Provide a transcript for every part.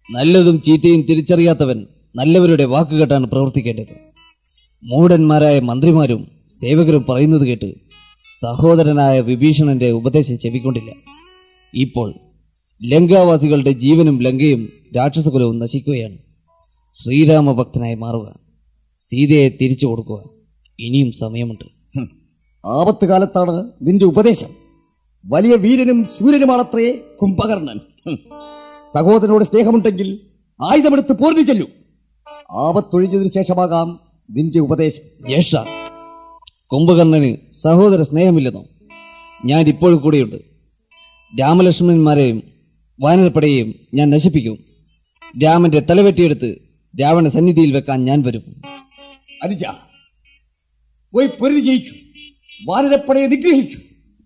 നല്ലതും ചീത്തയും തിരിച്ചറിയാത്തവൻ നല്ലവരുടെ വാക്കുകേട്ടാണ് പ്രവർത്തിക്കേണ്ടത് മൂഢന്മാരായ മന്ത്രിമാരും സേവകരും പറയുന്നത് കേട്ട് സഹോദരനായ വിഭീഷണന്റെ ഉപദേശം ചെവിക്കൊണ്ടില്ല ഇപ്പോൾ ലങ്കാവാസികളുടെ ജീവനും ലങ്കയും രാക്ഷസകുലവും നശിക്കുകയാണ് ശ്രീരാമഭക്തനായി മാറുക സീതയെ തിരിച്ചു കൊടുക്കുക ഇനിയും സമയമുണ്ട് ഹും. ആപത്ത് കാലത്താണ് നിന്റെ ഉപദേശം വലിയ വീരനും ശൂരനുമാണത്രേ കുംഭകർണൻ ഹും. സഹോദരനോട് സ്നേഹമുണ്ടെങ്കിൽ ആയുധമെടുത്ത് പോരിന് ചെല്ലൂ ആപത്തൊഴിഞ്ഞതിനു ശേഷമാകാം നിന്റെ ഉപദേശം ജ്യേഷ്ഠ കുംഭകർണന് സഹോദര സ്നേഹമില്ലെന്നോ ഞാൻ ഇപ്പോഴും കൂടെയുണ്ട് രാമലക്ഷ്മണന്മാരെയും വാനരപ്പടയെയും ഞാൻ നശിപ്പിക്കും രാമന്റെ തലവെട്ടിയെടുത്ത് രാവണ സന്നിധിയിൽ വെക്കാൻ ഞാൻ വരും അനുജ പോയി പൊരുതി ജയിക്കൂ വാനരപ്പടയെ നിഗ്രഹിക്കൂ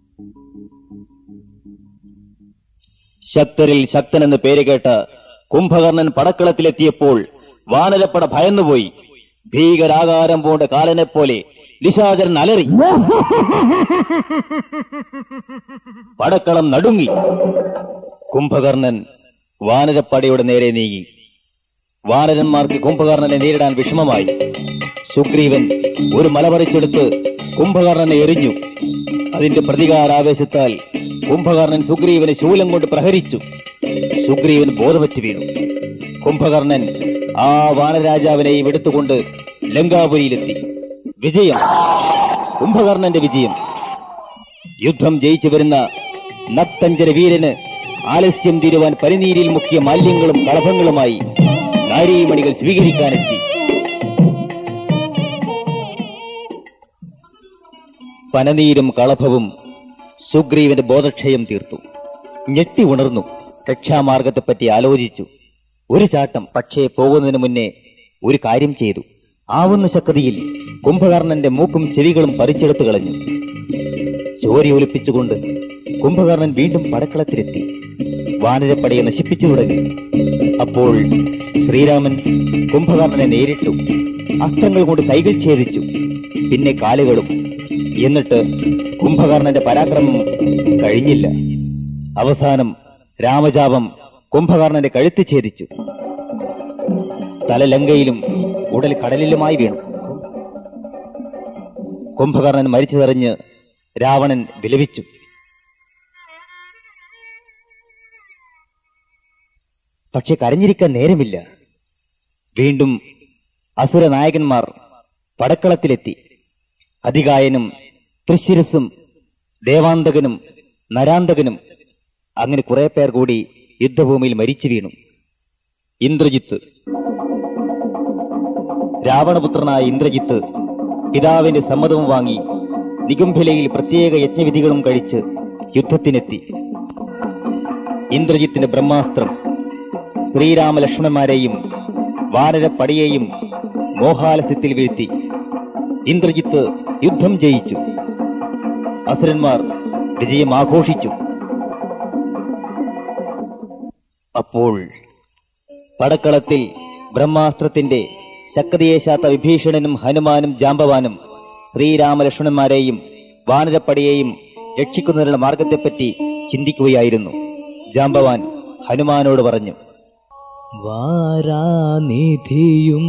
ശക്തരിൽ ശക്തനെന്ന് പേര് കേട്ട് കുംഭകർണൻ പടക്കളത്തിലെത്തിയപ്പോൾ വാനരപ്പട ഭയന്നുപോയി ഭീകരാകാരം പൂണ്ട കാലനെ പോലെ നിശാചരൻ അലറി പടക്കളം നടുങ്ങി കുംഭകർണൻ വാനരപ്പടയുടെ നേരെ നീങ്ങി വാനരന്മാർക്ക് കുംഭകർണനെ നേരിടാൻ വിഷമമായി സുഗ്രീവൻ ഒരു മലമറിച്ചെടുത്ത് കുംഭകർണനെ എറിഞ്ഞു അതിന്റെ പ്രതികാരാവേശത്താൽ കുംഭകർണൻ സുഗ്രീവനെ ശൂലം കൊണ്ട് പ്രഹരിച്ചു സുഗ്രീവൻ ബോധമറ്റു വീണു കുംഭകർണൻ ആ വാനരാജാവിനെയും എടുത്തുകൊണ്ട് ലങ്കാപുരിയിലെത്തി വിജയം കുംഭകർണന്റെ വിജയം യുദ്ധം ജയിച്ചു വരുന്ന നക്തഞ്ചര വീരന് ആലസ്യം തീരുവാൻ പനിനീരിൽ മുക്കിയ മാലിന്യങ്ങളും കളഭങ്ങളുമായി നാരീമണികൾ സ്വീകരിക്കാനെത്തി പനനീരും കളഭവും സുഗ്രീവന്റെ ബോധക്ഷയം തീർത്തു ഞെട്ടി ഉണർന്നു രക്ഷാമാർഗത്തെപ്പറ്റി ആലോചിച്ചു ഒരു ചാട്ടം പക്ഷേ പോകുന്നതിന് മുന്നേ ഒരു കാര്യം ചെയ്തു ആവുന്ന ശക്തിയിൽ കുംഭകർണന്റെ മൂക്കും ചെവികളും പറിച്ചെടുത്തു കളഞ്ഞു ചോരി ഒലിപ്പിച്ചുകൊണ്ട് കുംഭകർണൻ വീണ്ടും പടക്കളത്തിലെത്തി വാനരപ്പടയെ നശിപ്പിച്ചു തുടങ്ങി അപ്പോൾ ശ്രീരാമൻ കുംഭകർണനെ നേരിട്ടു അസ്ത്രങ്ങൾ കൊണ്ട് കൈകൾ ഛേദിച്ചു പിന്നെ കാലുകളും എന്നിട്ട് കുംഭകർണന്റെ പരാക്രമം കഴിഞ്ഞില്ല അവസാനം രാമജാപം കുംഭകർണന്റെ കഴുത്ത് ഛേദിച്ചു തല ലങ്കയിലും ഉടൽ കടലിലുമായി വീണു കുംഭകർണൻ മരിച്ചതറിഞ്ഞ് രാവണൻ വിലപിച്ചു പക്ഷെ കരഞ്ഞിരിക്കാൻ നേരമില്ല വീണ്ടും അസുര നായകന്മാർ പടക്കളത്തിലെത്തി അധികായനും തൃശിരസും ദേവാന്തകനും നരാന്തകനും അങ്ങനെ കുറെ പേർ കൂടി യുദ്ധഭൂമിയിൽ മരിച്ചു വീണു ഇന്ദ്രജിത്ത് രാവണപുത്രനായ ഇന്ദ്രജിത്ത് പിതാവിന്റെ സമ്മതവും വാങ്ങി നികുംഭിലയിൽ പ്രത്യേക യജ്ഞവിധികളും കഴിച്ച് യുദ്ധത്തിനെത്തി ഇന്ദ്രജിത്തിന്റെ ബ്രഹ്മാസ്ത്രം ശ്രീരാമലക്ഷ്മണന്മാരെയും വാനരപ്പടയെയും മോഹാലസ്യത്തിൽ വീഴ്ത്തി ഇന്ദ്രജിത്ത് യുദ്ധം ജയിച്ചു അസുരന്മാർ വിജയം ആഘോഷിച്ചു അപ്പോൾ പടക്കളത്തിൽ ബ്രഹ്മാസ്ത്രത്തിന്റെ ശക്തിയേശാത്ത വിഭീഷണനും ഹനുമാനും ജാമ്പവാനും ശ്രീരാമലക്ഷ്മണന്മാരെയും വാനരപ്പടയെയും രക്ഷിക്കുന്നതിനുള്ള മാർഗത്തെപ്പറ്റി ചിന്തിക്കുകയായിരുന്നു ജാമ്പവാൻ ഹനുമാനോട് പറഞ്ഞു വാരാനിധിയും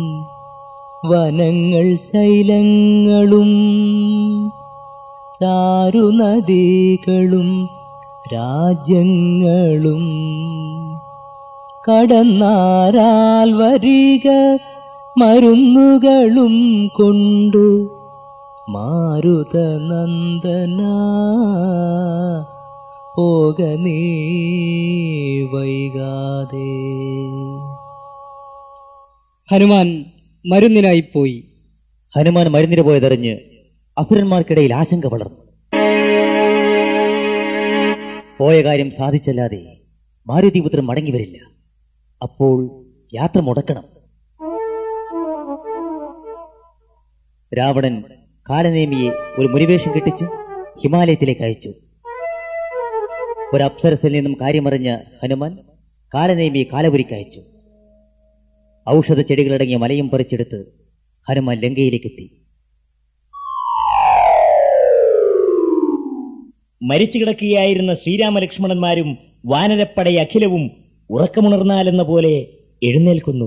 വനങ്ങൾ ശൈലങ്ങളും ചാരുനദികളും രാജ്യങ്ങളും കടന്നാരാൽ വരിക മരുന്നുകളും കൊണ്ട് മാരുതനന്ദന പോക നീ വൈകാതെ ഹനുമാൻ മരുന്നിനായി പോയി ഹനുമാൻ മരുന്നിന് പോയതറിഞ്ഞ് അസുരന്മാർക്കിടയിൽ ആശങ്ക വളർന്നു പോയ കാര്യം സാധിച്ചല്ലാതെ മാരുതിപുത്രൻ മടങ്ങി വരില്ല അപ്പോൾ യാത്ര മുടക്കണം രാവണൻ കാലനേമിയെ ഒരു മുനിവേഷം കെട്ടിച്ച് ഹിമാലയത്തിലേക്ക് അയച്ചു ഒരു അപ്സരസിൽ നിന്നും കാര്യമറിഞ്ഞ ഹനുമാൻ കാലനേമിയെ കാലപുരിക്ക് അയച്ചു ഔഷധ ചെടികളടങ്ങിയ മലയും പറിച്ചെടുത്ത് ഹനുമാൻ ലങ്കയിലേക്കെത്തി മരിച്ചു കിടക്കുകയായിരുന്ന ശ്രീരാമലക്ഷ്മണന്മാരും വാനരപ്പടയ അഖിലവും ഉറക്കമുണർന്നാലെന്ന പോലെ എഴുന്നേൽക്കുന്നു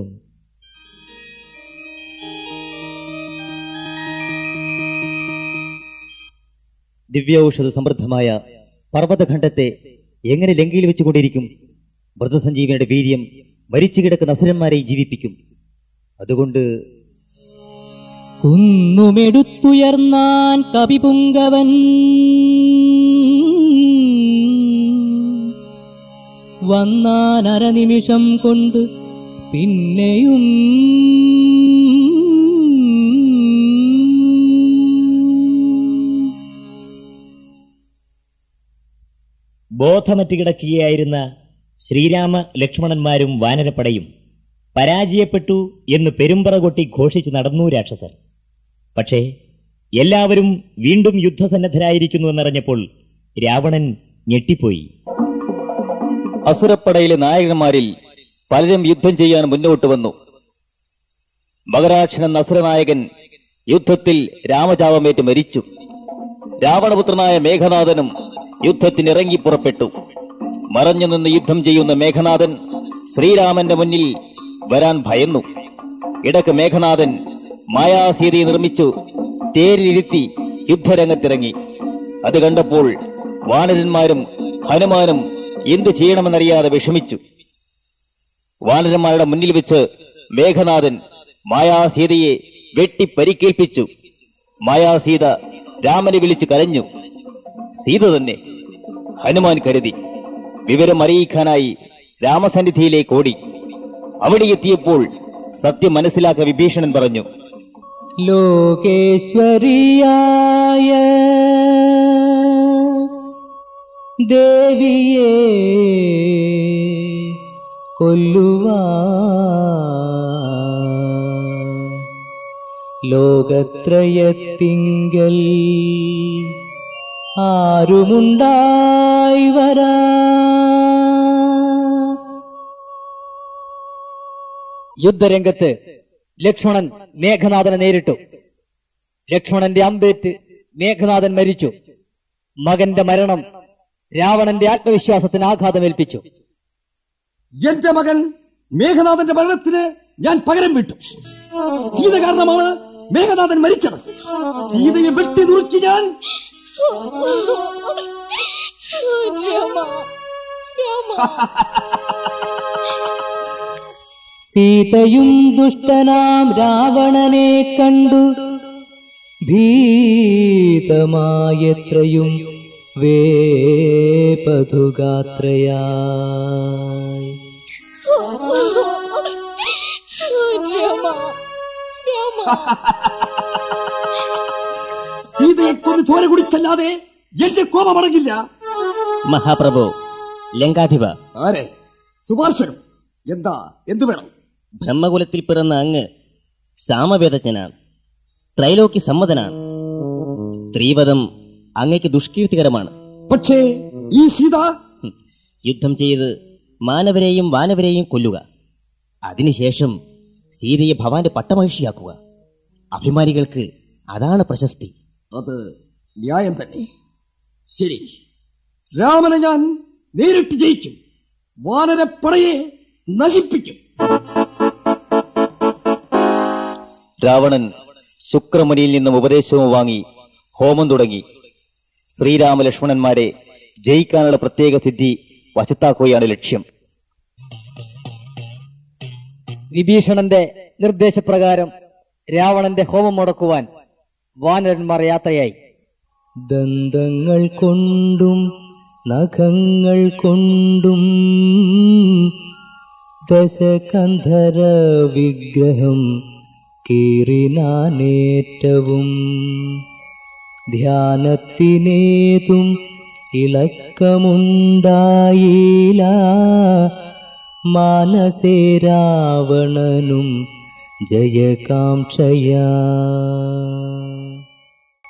ദിവ്യൌഷധ സമൃദ്ധമായ പർവ്വതഖണ്ഡത്തെ എങ്ങനെ ലങ്കയിൽ വെച്ചുകൊണ്ടിരിക്കും മൃതസഞ്ജീവനയുടെ വീര്യം മരിച്ചു കിടക്കുന്ന അസുരന്മാരെ ജീവിപ്പിക്കും അതുകൊണ്ട് കുന്നുമെടുത്തുയർന്നാൻ കവിപുങ്കവൻ വന്നാൻ അരനിമിഷം കൊണ്ട് പിന്നെയും ബോധമറ്റ് കിടക്കുകയായിരുന്ന ശ്രീരാമ ലക്ഷ്മണന്മാരും വാനരപ്പടയും പരാജയപ്പെട്ടു എന്ന് പെരുമ്പറ കൊട്ടി ഘോഷിച്ചു നടന്നു രാക്ഷസർ പക്ഷേ എല്ലാവരും വീണ്ടും യുദ്ധസന്നദ്ധരായിരിക്കുന്നു എന്നറിഞ്ഞപ്പോൾ രാവണൻ ഞെട്ടിപ്പോയി അസുരപ്പടയിലെ നായകന്മാരിൽ പലരും യുദ്ധം ചെയ്യാൻ മുന്നോട്ട് വന്നു മകരാക്ഷൻ എന്ന അസുരനായകൻ യുദ്ധത്തിൽ രാമചാപമേറ്റ് മരിച്ചു രാവണപുത്രനായ മേഘനാഥനും യുദ്ധത്തിന് ഇറങ്ങി പുറപ്പെട്ടു മറഞ്ഞു നിന്ന് യുദ്ധം ചെയ്യുന്ന മേഘനാഥൻ ശ്രീരാമന്റെ മുന്നിൽ വരാൻ ഭയന്നു ഇടക്ക് മേഘനാഥൻ മായാസീതയെ നിർമ്മിച്ചു തേരിലിരുത്തി യുദ്ധരംഗത്തിറങ്ങി അത് കണ്ടപ്പോൾ വാനരന്മാരും ഹനുമാനും എന്തു ചെയ്യണമെന്നറിയാതെ വിഷമിച്ചു വാനരന്മാരുടെ മുന്നിൽ വെച്ച് മേഘനാഥൻ മായാസീതയെ വെട്ടി പരിക്കേൽപ്പിച്ചു മായാസീത രാമനെ വിളിച്ച് കരഞ്ഞു സീത തന്നെ ഹനുമാൻ കരുതി വിവരം അറിയിക്കാനായി രാമസന്നിധിയിലേക്ക് ഓടി അവിടെ എത്തിയപ്പോൾ സത്യം മനസ്സിലാക്ക വിഭീഷണൻ പറഞ്ഞു ലോകേശ്വരിയായ ദേവിയെ കൊല്ലുവാ ലോകത്രയത്തിങ്കൽ ആരുമുണ്ടായി വരാ യുദ്ധരംഗത്ത് ലക്ഷ്മണൻ മേഘനാഥനെ നേരിട്ടു ലക്ഷ്മണന്റെ അമ്പേറ്റ് മേഘനാഥൻ മരിച്ചു മകന്റെ മരണം രാവണന്റെ ആത്മവിശ്വാസത്തിന് ആഘാതമേൽപ്പിച്ചു എന്റെ മകൻ മേഘനാഥന്റെ മരണത്തിന് ഞാൻ പകരം വിട്ടു സീത കാരണമാണ് മേഘനാഥൻ മരിച്ചത് സീതയെ വെട്ടി നുറുക്കി ഞാൻ സീതയും ദുഷ്ടനാം രാവണനെ കണ്ടു ഭീതമായത്രയും വേപതുഗാത്രയായി സീതയെ കൊന്ന് ചോര കുടിച്ചല്ലാതെ എന്റെ കോപം അടങ്ങില്ല മഹാപ്രഭു ലങ്കാധിപ ആരെ സുഭാർശനം എന്താ എന്തു വേണം ബ്രഹ്മകുലത്തിൽ പിറന്ന അങ്ങ് സാമവേദജ്ഞനാണ് ത്രൈലോക്യ സമ്മതനാണ് സ്ത്രീവധം അങ്ങയ്ക്ക് ദുഷ്കീർത്തികരമാണ് പക്ഷേ ഈ സീത ഹും, യുദ്ധം ചെയ്ത് മാനവരെയും വാനവരെയും കൊല്ലുക അതിനുശേഷം സീതയെ ഭവാന്റെ പട്ടമഹിഷിയാക്കുക അഭിമാനികൾക്ക് അതാണ് പ്രശസ്തി അത് ന്യായം തന്നെ ശരി രാമനെ ഞാൻ നേരിട്ട് ജയിക്കും വാനരപ്പടയെ നശിപ്പിക്കും രാവണൻ ശുക്രമുനിയിൽ നിന്നും ഉപദേശവും വാങ്ങി ഹോമം തുടങ്ങി ശ്രീരാമ ലക്ഷ്മണന്മാരെ ജയിക്കാനുള്ള പ്രത്യേക സിദ്ധി വശത്താക്കുകയാണ് ലക്ഷ്യം വിഭീഷണന്റെ നിർദ്ദേശപ്രകാരം രാവണന്റെ ഹോമം മുടക്കുവാൻ വാനരന്മാർ യാത്രയായി ദന്തങ്ങൾ കൊണ്ടും നഖങ്ങൾ കൊണ്ടും ദശകന്ധര വിഗ്രഹം കീറിനാനേറ്റവും ധ്യാനത്തിനേതും ഇളക്കമുണ്ടായില്ല മാനസേ രാവണനും ജയകാംക്ഷയാ